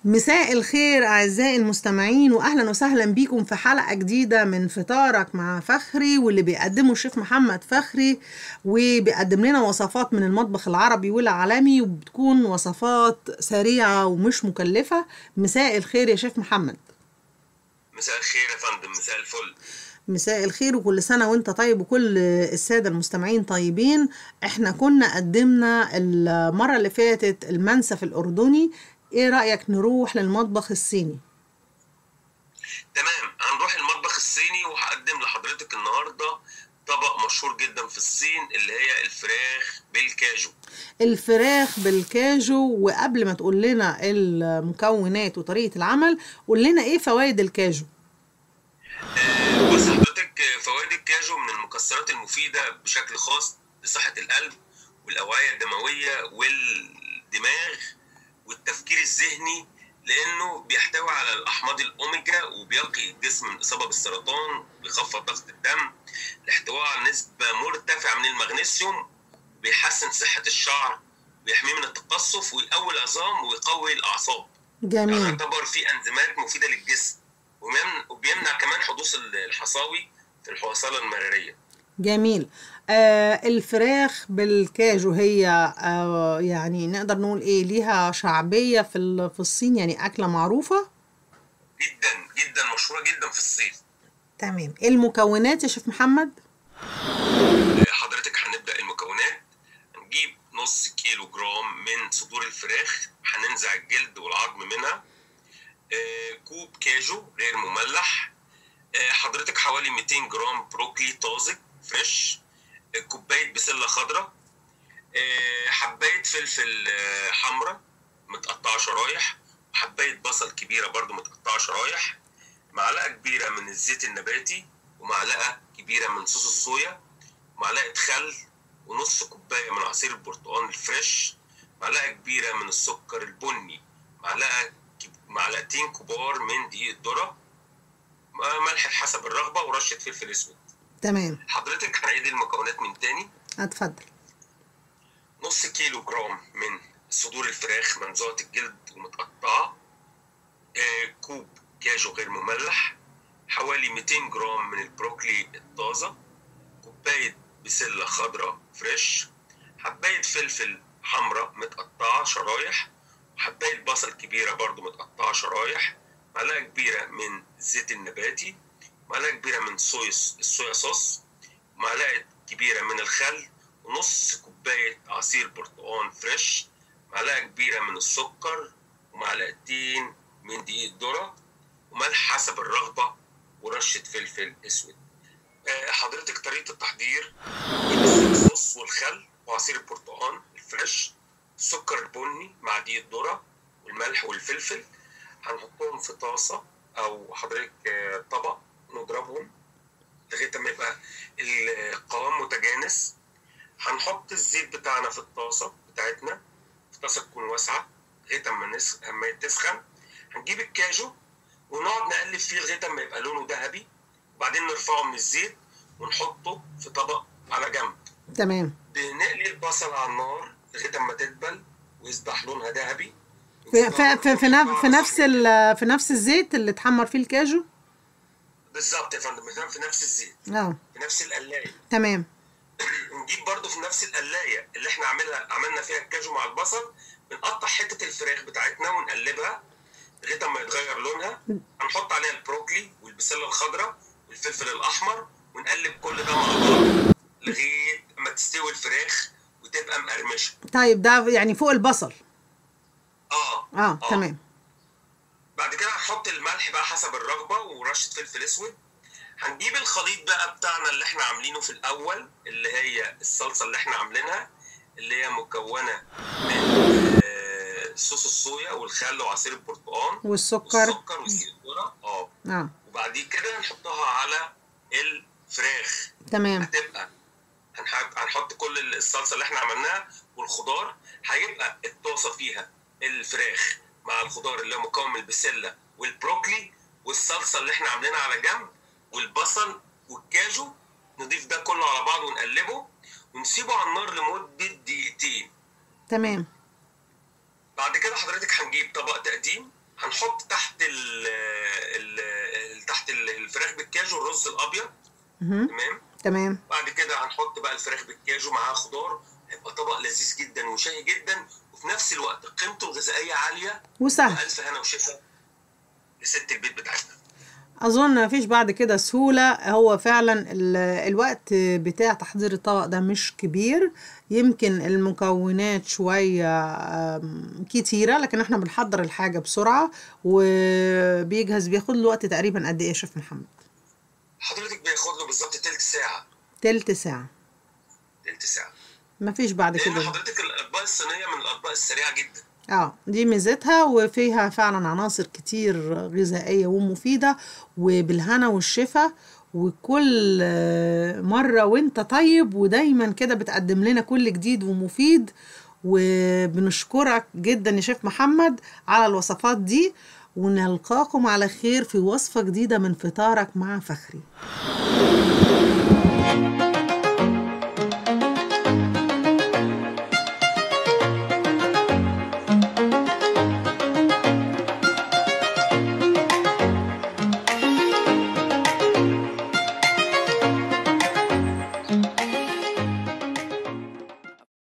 مساء الخير أعزائي المستمعين وأهلا وسهلا بيكم في حلقة جديدة من فطارك مع فخري واللي بيقدمه الشيف محمد فخري وبيقدم لنا وصفات من المطبخ العربي والعالمي وبتكون وصفات سريعة ومش مكلفة مساء الخير يا شيف محمد مساء الخير يا فندم مساء الفل مساء الخير وكل سنة وانت طيب وكل السادة المستمعين طيبين احنا كنا قدمنا المرة اللي فاتت المنسف الأردني ايه رأيك نروح للمطبخ الصيني تمام هنروح المطبخ الصيني وهقدم لحضرتك النهارده طبق مشهور جدا في الصين اللي هي الفراخ بالكاجو الفراخ بالكاجو وقبل ما تقول لنا المكونات وطريقة العمل قول لنا ايه فوائد الكاجو آه، بص حضرتك آه، فوائد الكاجو من المكسرات المفيدة بشكل خاص لصحة القلب والأوعية الدموية والدماغ والتفكير الذهني لأنه بيحتوي على الأحماض الأوميجا وبيقي الجسم من الإصابة بالسرطان بيخفض ضغط الدم الاحتواء على نسبة مرتفعة من المغنيسيوم بيحسن صحة الشعر بيحميه من التقصف ويقوي العظام ويقوي الأعصاب يعني جميل يعتبر فيه انزيمات مفيده للجسم وبيمنع, وبيمنع كمان حدوث الحصاوي في الحوصله المراريه جميل آه الفراخ بالكاجو هي آه يعني نقدر نقول ايه ليها شعبية في ال- في الصين يعني أكلة معروفة جدا جدا مشهوره جدا في الصين تمام ايه المكونات يا شيف محمد آه، حضرتك هنبدا المكونات هنجيب نص كيلو جرام من صدور الفراخ هننزع الجلد والعظم منها آه، كوب كاجو غير مملح آه، حضرتك حوالي 200 جرام بروكلي طازج فريش آه، كوبايه بسله خضراء آه، حبايه فلفل آه، حمراء متقطعه شرايح وحبايه بصل كبيره برضو متقطعه شرايح معلقه كبيره من الزيت النباتي ومعلقه كبيره من صوص الصويا معلقه خل ونص كوبايه من عصير البرتقال الفريش معلقه كبيره من السكر البني معلقه كب- معلقتين كبار من دقيق الذره ملح حسب الرغبه ورشه فلفل اسود تمام حضرتك هنعيد المكونات من تاني اتفضل نص كيلو جرام من صدور الفراخ منزوعة الجلد ومتقطعة آه، كوب كاجو غير مملح حوالي 200 جرام من البروكلي الطازة كوباية بسلة خضراء فريش حباية فلفل حمراء متقطعة شرايح وحباية بصل كبيرة برضو متقطعة شرايح معلقة كبيرة من الزيت النباتي معلقة كبيرة من صويا الصويا صوص معلقة كبيرة من الخل ونص كوباية عصير برتقال فريش معلقة كبيرة من السكر ومعلقتين من دقيق الذرة وملح حسب الرغبة ورشة فلفل أسود آه، حضرتك طريقة التحضير الصويا صوص والخل وعصير البرتقال الفريش السكر البني مع دقيق الذرة والملح والفلفل هنحطهم في طاسة أو حضرتك آه، طبق نضربهم لغاية ما يبقى القوام متجانس هنحط الزيت بتاعنا في الطاسة بتاعتنا في طاسة تكون واسعة لغاية ما نس... اما تسخن هنجيب الكاجو ونقعد نقلب فيه لغاية ما يبقى لونه ذهبي وبعدين نرفعه من الزيت ونحطه في طبق على جنب تمام بنقلي البصل على النار لغاية ما تدبل ويصبح لونها ذهبي في في في, في, نف في نفس ال- في نفس الزيت اللي اتحمر فيه الكاجو بالظبط يا فندم في نفس الزيت اه في نفس القلاية تمام نجيب برضو في نفس القلايه اللي احنا عملها عملنا فيها الكاجو مع البصل بنقطع حته الفراخ بتاعتنا ونقلبها لغايه ما يتغير لونها هنحط عليها البروكلي والبسله الخضراء والفلفل الاحمر ونقلب كل ده مع بعض لغايه ما تستوي الفراخ وتبقى مقرمشه طيب ده يعني فوق البصل اه اه تمام بعد كده هنحط الملح بقى حسب الرغبه ورشه فلفل اسود هنجيب الخليط بقى بتاعنا اللي احنا عاملينه في الاول اللي هي الصلصه اللي احنا عاملينها اللي هي مكونه من آه، صوص الصويا والخل وعصير البرتقال والسكر والسكر ودقيق الذره اه اه وبعد كده نحطها على الفراخ تمام هتبقى هنحط هنحط كل الصلصه اللي احنا عملناها والخضار هيبقى الطاسه فيها الفراخ مع الخضار اللي هو مكون من البسله والبروكلي والصلصه اللي احنا عاملينها على جنب والبصل والكاجو نضيف ده كله على بعض ونقلبه ونسيبه على النار لمده دقيقتين تمام بعد كده حضرتك هنجيب طبق تقديم هنحط تحت ال ال تحت ال- الفراخ بالكاجو الرز الابيض مهم. تمام تمام بعد كده هنحط بقى الفراخ بالكاجو معاها خضار هيبقى طبق لذيذ جدا وشهي جدا وفي نفس الوقت قيمته الغذائيه عاليه وسهل والف هنا وشفا لست البيت بتاعتنا اظن مفيش بعد كده سهولة هو فعلا ال- الوقت بتاع تحضير الطبق ده مش كبير يمكن المكونات شوية آم، كتيرة لكن احنا بنحضر الحاجة بسرعة وبيجهز بياخد له وقت تقريبا قد ايه يا شيف محمد حضرتك بياخد له بالظبط تلت ساعه تلت ساعة تلت ساعه مفيش بعد لان كده حضرتك الاطباق الصينيه من الاطباق السريعه جدا اه دي ميزتها وفيها فعلا عناصر كتير غذائية ومفيدة وبالهنا والشفا وكل آه، مرة وانت طيب ودايما كده بتقدم لنا كل جديد ومفيد وبنشكرك جدا يا شيف محمد على الوصفات دي ونلقاكم على خير في وصفة جديدة من فطارك مع فخري